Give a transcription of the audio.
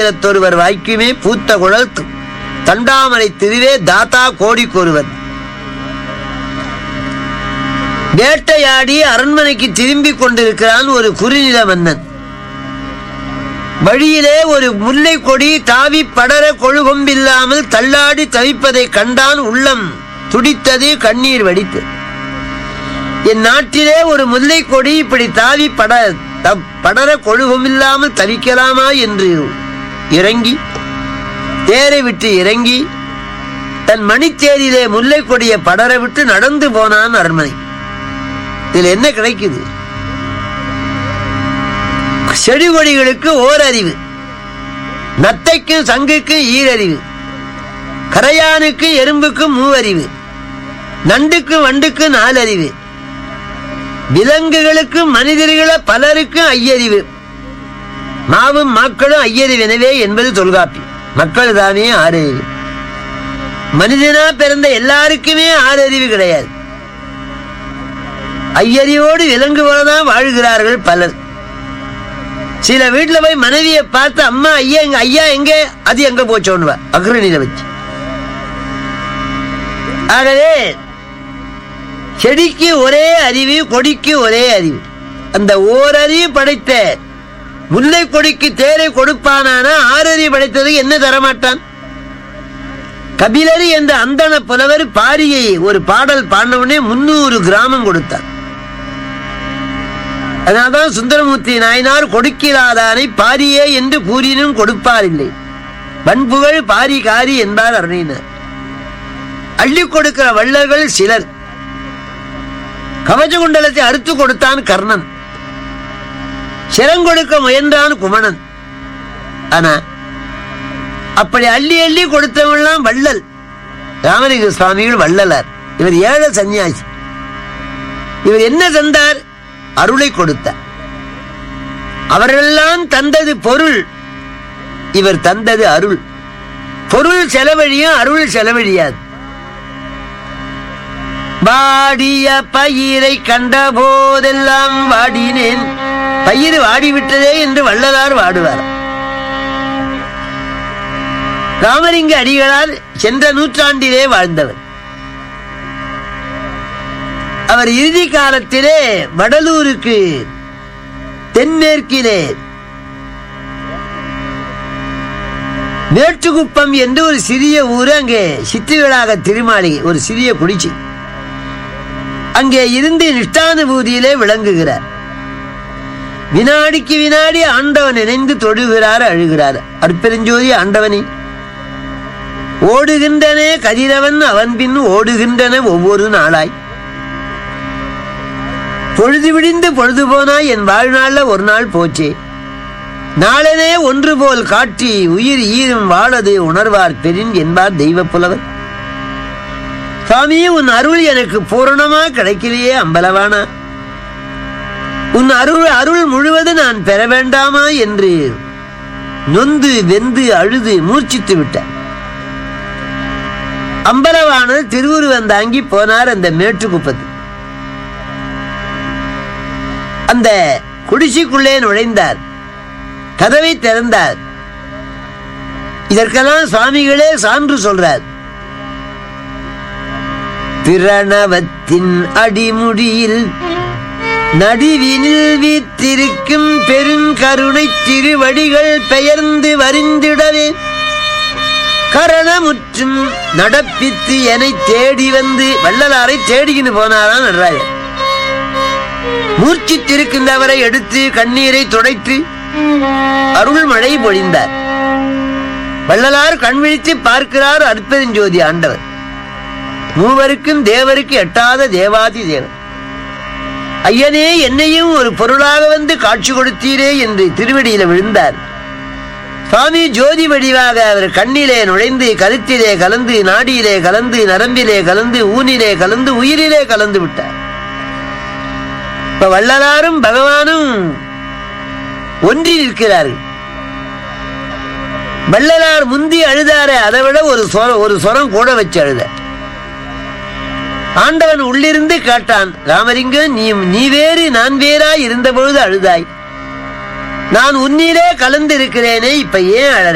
ஆயிரத்தொருவர் வாய்க்குமே பூத்த குழல் து- தண்டாமரை திருவே தாத்தா கோடிக்கொருவன் வேட்டையாடி அரண்மனைக்கு திரும்பிக் கொண்டிருக்கிறான் ஒரு குறுநில மன்னன் வழியிலே ஒரு முல்லை கொடி தாவி படர கொழுகொம்பில்லாமல் தள்ளாடி தவிப்பதை கண்டான் உள்ளம் துடித்தது கண்ணீர் வடித்து என் நாட்டிலே ஒரு முல்லை கொடி இப்படி தாவி பட த- படர கொழுகொம்பில்லாமல் தவிக்கலாமா என்று இறங்கி தேரை விட்டு இறங்கி தன் மணித்தேரிலே முல்லை கொடியை படர விட்டு நடந்து போனான் அரண்மனை இதுல என்ன கிடைக்குது செடி கொடிகளுக்கு ஓரறிவு நத்தைக்கும் சங்குக்கும் ஈரறிவு கரையானுக்கு எறும்புக்கும் மூவறிவு நண்டுக்கும் வண்டுக்கும் நாலறிவு விலங்குகளுக்கு மனிதர்கள பலருக்கும் ஐயறிவு மாவும் மக்களும் ஐயறிவு எனவே என்பது தொல்காப்பி மக்கள் தானே ஆறறிவு மனிதனா பிறந்த எல்லாருக்குமே ஆறறிவு கிடையாது ஐயறிவோடு விலங்கு போலதான் வாழ்கிறார்கள் பலர் சில வீட்டுல போய் மனைவியை பார்த்து அம்மா ஐயா எங்க ஐயா எங்க அது எங்க போச்சோன்னுவா அக்ரணியில வச்சு ஆகவே செடிக்கு ஒரே அறிவு கொடிக்கு ஒரே அறிவு அந்த ஓரறிவு படைத்த முல்லை கொடிக்கு தேரை கொடுப்பானான ஆறறிவு படைத்தது என்ன தரமாட்டான் கபிலரி என்ற அந்தன புலவர் பாரியை ஒரு பாடல் பாடினவுடனே முன்னூறு கிராமம் கொடுத்தார் அதனால்தான் சுந்தரமூர்த்தி நாயனார் கொடுக்கிறாதானை பாரியே என்று கூறினும் கொடுப்பார் இல்லை வன்புகழ் பாரி காரி என்பார் அருணினர் அள்ளி கொடுக்கிற வள்ளல்கள் சிலர் கவச குண்டலத்தை அறுத்து கொடுத்தான் கர்ணன் சிரங்கொடுக்க முயன்றான் குமணன் ஆனா அப்படி அள்ளி அள்ளி கொடுத்தவெல்லாம் வள்ளல் ராமலிங்க சுவாமிகள் வள்ளலார் இவர் ஏழை சன்னியாசி இவர் என்ன தந்தார் அருளை கொடுத்தார் அவர்களெல்லாம் தந்தது பொருள் இவர் தந்தது அருள் பொருள் செலவழியும் அருள் செலவழியாது வாடிய பயிரை கண்ட போதெல்லாம் வாடினேன் பயிர் வாடிவிட்டதே என்று வள்ளலார் வாடுவார் ராமலிங்க அடிகளார் சென்ற நூற்றாண்டிலே வாழ்ந்தவர் அவர் இறுதி காலத்திலே வடலூருக்கு தென்மேற்கிலே மேட்டுக்குப்பம் என்று ஒரு சிறிய ஊர் அங்கே சித்திகளாக திருமாளிகை ஒரு சிறிய குடிச்சி அங்கே இருந்து நிஷ்டானுபூதியிலே விளங்குகிறார் வினாடிக்கு வினாடி ஆண்டவன் நினைந்து தொழுகிறார் அழுகிறார் அற்பெருஞ்சோதி ஆண்டவனே ஓடுகின்றனே கதிரவன் அவன் பின் ஓடுகின்றன ஒவ்வொரு நாளாய் பொழுது விடிந்து பொழுது போனாய் என் வாழ்நாள்ல ஒரு நாள் போச்சே நாளனே ஒன்று போல் காட்டி உயிர் ஈரும் வாழது உணர்வார் பெரின் என்பார் தெய்வ புலவர் சுவாமி உன் அருள் எனக்கு பூரணமா கிடைக்கலையே அம்பலவானா உன் அருள் அருள் முழுவது நான் பெற வேண்டாமா என்று நொந்து வெந்து அழுது மூர்ச்சித்து விட்டார் அம்பலவானது திருவுருவம் தாங்கி போனார் அந்த மேட்டுக்குப்பத்து அந்த குடிசைக்குள்ளே நுழைந்தார் கதவை திறந்தார் இதற்கெல்லாம் சுவாமிகளே சான்று சொல்றார் பிரணவத்தின் அடிமுடியில் நடுவினில் வீத்திருக்கும் பெருங்கருணை திருவடிகள் பெயர்ந்து வரிந்திடவே கரணமுற்றும் நடப்பித்து என்னை தேடி வந்து வள்ளலாரை தேடிக்கின்னு போனாராம் நடராஜர் மூர்ச்சித்திருக்கின்றவரை எடுத்து கண்ணீரை துடைத்து அருள் மழை பொழிந்தார் வள்ளலார் கண் விழித்து பார்க்கிறார் அற்பெருஞ்சோதி ஆண்டவர் மூவருக்கும் தேவருக்கு எட்டாத தேவாதி தேவர் ஐயனே என்னையும் ஒரு பொருளாக வந்து காட்சி கொடுத்தீரே என்று திருவடியில விழுந்தார் சுவாமி ஜோதி வடிவாக அவர் கண்ணிலே நுழைந்து கருத்திலே கலந்து நாடியிலே கலந்து நரம்பிலே கலந்து ஊனிலே கலந்து உயிரிலே கலந்து விட்டார் இப்ப வள்ளலாரும் பகவானும் ஒன்றி நிற்கிறார்கள் வள்ளலார் முந்தி அழுதாரே அதை விட ஒரு சொரம் ஒரு சொரம் கூட வச்சு அழுத ஆண்டவன் உள்ளிருந்து கேட்டான் ராமலிங்கம் நீ நீ வேறு நான் வேறாய் இருந்த பொழுது அழுதாய் நான் உன்னிலே கலந்து இருக்கிறேனே இப்ப ஏன் அழற